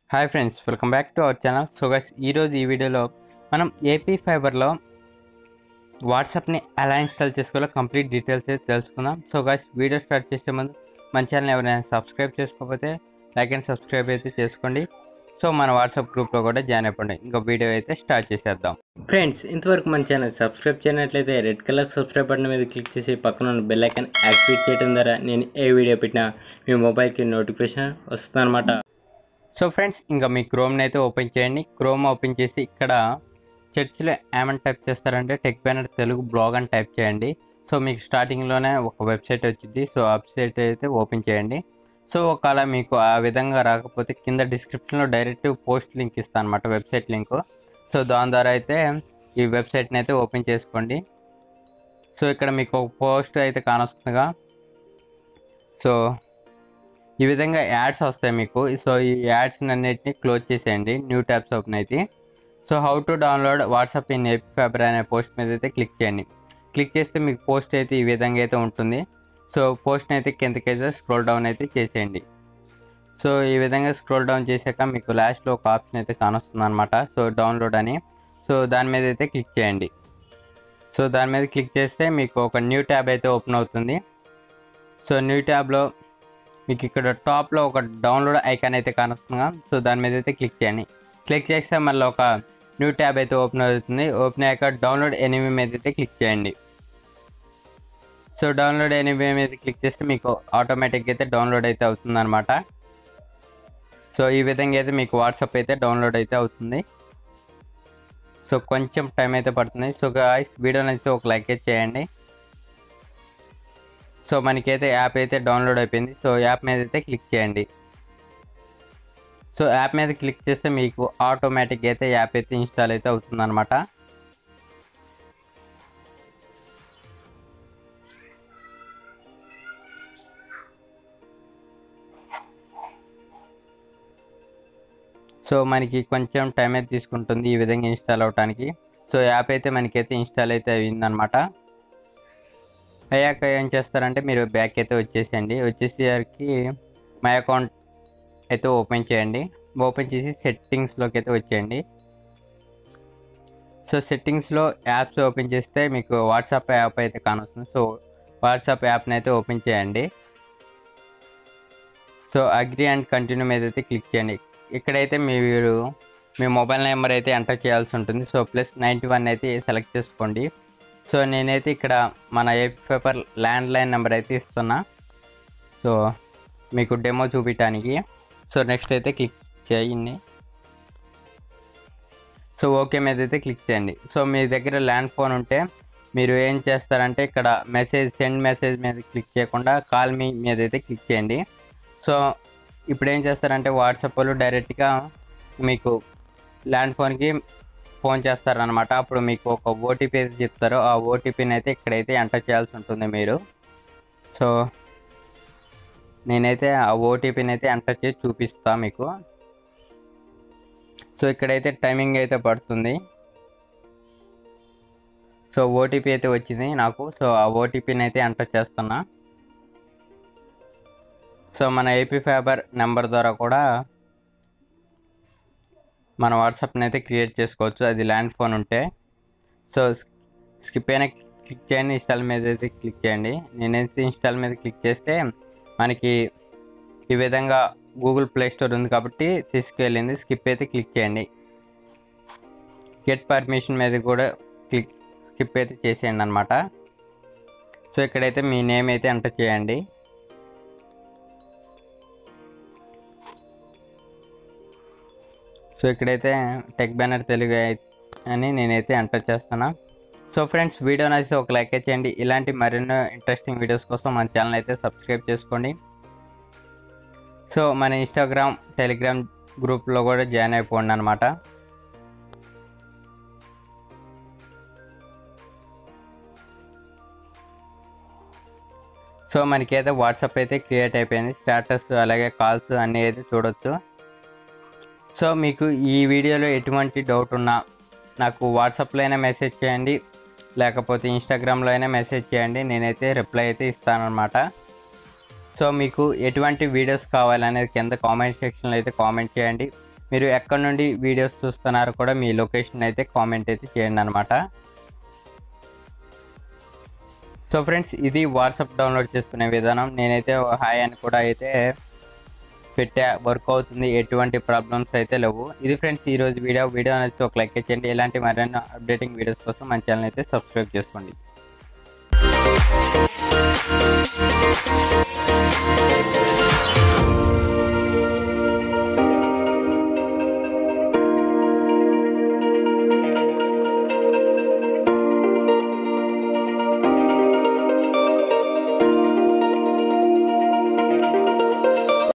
hi friends welcome back to our channel so guys ఈరోజు ఈ వీడియోలో మనం ఏపీ ఫైబర్లో వాట్సాప్ని ఎలా ఇన్స్టాల్ చేసుకోవాలో కంప్లీట్ డీటెయిల్స్ అయితే తెలుసుకుందాం సో గైస్ వీడియో స్టార్ట్ చేసే ముందు మన ఛానల్ ఎవరైనా సబ్స్క్రైబ్ చేసుకోకపోతే లైక్ అండ్ సబ్స్క్రైబ్ అయితే చేసుకోండి సో మన వాట్సాప్ గ్రూప్లో కూడా జాయిన్ అయిపోండి ఇంకా వీడియో అయితే స్టార్ట్ చేసేద్దాం ఫ్రెండ్స్ ఇంతవరకు మన ఛానల్ సబ్స్క్రైబ్ చేయనట్లయితే రెడ్ కలర్ సబ్స్క్రైబ్ బటన్ మీద క్లిక్ చేసి పక్కన ఉన్న బెల్ ఐకాన్ యాక్టివేట్ చేయడం ద్వారా నేను ఏ వీడియో పెట్టినా మీ మొబైల్కి నోటిఫికేషన్ వస్తుంది అనమాట సో ఫ్రెండ్స్ ఇంకా మీ క్రోమ్ని అయితే ఓపెన్ చేయండి క్రోమ్ ఓపెన్ చేసి ఇక్కడ చర్చ్లో ఏమని టైప్ చేస్తారంటే టెక్ బ్యానర్ తెలుగు బ్లాగ్ అని టైప్ చేయండి సో మీకు స్టార్టింగ్లోనే ఒక వెబ్సైట్ వచ్చింది సో వెబ్సైట్ అయితే ఓపెన్ చేయండి సో ఒకవేళ మీకు ఆ విధంగా రాకపోతే కింద డిస్క్రిప్షన్లో డైరెక్ట్ పోస్ట్ లింక్ ఇస్తాను అనమాట వెబ్సైట్ లింక్ సో దాని ద్వారా అయితే ఈ వెబ్సైట్ని అయితే ఓపెన్ చేసుకోండి సో ఇక్కడ మీకు ఒక పోస్ట్ అయితే కానొస్తుందిగా సో ఈ విధంగా యాడ్స్ వస్తాయి మీకు సో ఈ యాడ్స్ అన్నిటిని క్లోజ్ చేసేయండి న్యూ ట్యాబ్స్ ఓపెన్ అయితే so how to download WhatsApp in AP fiber అనే పోస్ట్ మీద అయితే క్లిక్ చేయండి క్లిక్ చేస్తే మీకు పోస్ట్ అయితే ఈ విధంగా అయితే ఉంటుంది సో పోస్ట్ని అయితే కిందకైతే స్క్రోల్ డౌన్ అయితే చేసేయండి సో ఈ విధంగా స్క్రోల్ డౌన్ చేశాక మీకు లాస్ట్లో ఒక ఆప్షన్ అయితే కానొస్తుంది అనమాట సో డౌన్లోడ్ అని సో దాని మీద అయితే క్లిక్ చేయండి సో దాని మీద క్లిక్ చేస్తే మీకు ఒక న్యూ ట్యాబ్ అయితే ఓపెన్ అవుతుంది సో న్యూ ట్యాబ్లో మీకు ఇక్కడ టాప్లో ఒక డౌన్లోడ్ ఐకాన్ అయితే కానొస్తుందిగా సో దాని మీద అయితే క్లిక్ చేయండి క్లిక్ చేస్తే మళ్ళీ ఒక న్యూ ట్యాబ్ అయితే ఓపెన్ అవుతుంది ఓపెన్ అయ్యాక డౌన్లోడ్ ఎనిమి మీద అయితే క్లిక్ చేయండి సో డౌన్లోడ్ ఎనిమి మీద క్లిక్ చేస్తే మీకు ఆటోమేటిక్గా అయితే డౌన్లోడ్ అయితే అవుతుంది అనమాట సో ఈ విధంగా అయితే మీకు వాట్సాప్ అయితే డౌన్లోడ్ అయితే అవుతుంది సో కొంచెం టైం అయితే పడుతుంది సో గాయస్ వీడియో నచ్చితే ఒక లైక్ అయితే చేయండి సో మనకైతే యాప్ అయితే డౌన్లోడ్ అయిపోయింది సో యాప్ మీద అయితే క్లిక్ చేయండి సో యాప్ మీద క్లిక్ చేస్తే మీకు ఆటోమేటిక్ అయితే యాప్ అయితే ఇన్స్టాల్ అయితే అవుతుంది అనమాట సో మనకి కొంచెం టైం అయితే తీసుకుంటుంది ఈ విధంగా ఇన్స్టాల్ అవడానికి సో యాప్ అయితే మనకైతే ఇన్స్టాల్ అయితే అయిందనమాట అయ్యాక ఏం చేస్తారంటే మీరు బ్యాక్ అయితే వచ్చేసేయండి వచ్చేసరికి మై అకౌంట్ అయితే ఓపెన్ చేయండి ఓపెన్ చేసి సెట్టింగ్స్లోకి అయితే వచ్చేయండి సో సెట్టింగ్స్లో యాప్స్ ఓపెన్ చేస్తే మీకు వాట్సాప్ యాప్ అయితే కానొస్తుంది సో వాట్సాప్ యాప్ని అయితే ఓపెన్ చేయండి సో అగ్రి అండ్ కంటిన్యూ మీద అయితే క్లిక్ చేయండి ఇక్కడైతే మీరు మీ మొబైల్ నెంబర్ అయితే ఎంటర్ చేయాల్సి ఉంటుంది సో ప్లస్ నైంటీ వన్ అయితే సెలెక్ట్ చేసుకోండి సో నేనైతే ఇక్కడ మన AP paper landline number అయితే ఇస్తున్నా సో మీకు డెమో చూపించడానికి సో నెక్స్ట్ అయితే క్లిక్ చేయండి సో ఓకే మీద అయితే క్లిక్ చేయండి సో మీ దగ్గర ల్యాండ్ ఫోన్ ఉంటే మీరు ఏం చేస్తారంటే ఇక్కడ మెసేజ్ సెండ్ మెసేజ్ మీద క్లిక్ చేయకుండా కాల్ మీ మీద అయితే క్లిక్ చేయండి సో ఇప్పుడు ఏం చేస్తారంటే వాట్సాప్ వాళ్ళు డైరెక్ట్గా మీకు ల్యాండ్ ఫోన్కి ఫోన్ చేస్తారనమాట అప్పుడు మీకు ఒక ఓటీపీ అయితే చెప్తారు ఆ ఓటీపీని అయితే ఇక్కడైతే ఎంటర్ చేయాల్సి ఉంటుంది మీరు సో నేనైతే ఆ ఓటీపీని అయితే ఎంటర్ చేసి చూపిస్తా మీకు సో ఇక్కడైతే టైమింగ్ అయితే పడుతుంది సో ఓటీపీ అయితే వచ్చింది నాకు సో ఆ ఓటీపీని అయితే ఎంటర్ చేస్తున్నా సో మన ఏపీ ఫైబర్ నెంబర్ ద్వారా కూడా మన వాట్సాప్ని అయితే క్రియేట్ చేసుకోవచ్చు అది ల్యాండ్ ఫోన్ ఉంటే సో స్కిప్ అయినా క్లిక్ చేయండి ఇన్స్టాల్ మీద అయితే క్లిక్ చేయండి నేనైతే ఇన్స్టాల్ మీద క్లిక్ చేస్తే మనకి ఈ విధంగా గూగుల్ ప్లే స్టోర్ ఉంది కాబట్టి తీసుకెళ్ళింది స్కిప్ అయితే క్లిక్ చేయండి గెట్ పర్మిషన్ మీద కూడా క్లిక్ స్కిప్ అయితే చేసేయండి అనమాట సో ఇక్కడైతే మీ నేమ్ అయితే ఎంటర్ చేయండి సో ఇక్కడైతే టెక్ బ్యానర్ తెలుగు అని నేనైతే ఎంటర్ చేస్తున్నా సో ఫ్రెండ్స్ వీడియో నచ్చితే ఒక లైక్ చేయండి ఇలాంటి మరెన్నో ఇంట్రెస్టింగ్ వీడియోస్ కోసం మన ఛానల్ అయితే సబ్స్క్రైబ్ చేసుకోండి సో మన ఇన్స్టాగ్రామ్ టెలిగ్రామ్ గ్రూప్లో కూడా జాయిన్ అయిపోండి అనమాట సో మనకైతే వాట్సాప్ అయితే క్రియేట్ అయిపోయింది స్టేటస్ అలాగే కాల్స్ అన్నీ అయితే చూడొచ్చు సో మీకు ఈ వీడియోలో ఎటువంటి డౌట్ ఉన్నా నాకు వాట్సాప్లో అయినా మెసేజ్ చేయండి లేకపోతే ఇన్స్టాగ్రామ్లో అయినా మెసేజ్ చేయండి నేనైతే రిప్లై అయితే ఇస్తానన్నమాట సో మీకు ఎటువంటి వీడియోస్ కావాలనేది కింద కామెంట్ సెక్షన్లో అయితే కామెంట్ చేయండి మీరు ఎక్కడ నుండి వీడియోస్ చూస్తున్నారో కూడా మీ లొకేషన్ అయితే కామెంట్ అయితే చేయండి అనమాట సో ఫ్రెండ్స్ ఇది వాట్సాప్ డౌన్లోడ్ చేసుకునే విధానం నేనైతే హాయ్ అని కూడా అయితే పెట్టా వర్క్ అవుతుంది ఎటువంటి ప్రాబ్లమ్స్ అయితే లేవు ఇది ఫ్రెండ్స్ ఈ రోజు వీడియో వీడియో అనేది ఒక లైక్ చేయండి ఇలాంటి మరిన్ని అప్డేటింగ్ వీడియోస్ కోసం మన ఛానల్ అయితే సబ్స్క్రైబ్ చేసుకోండి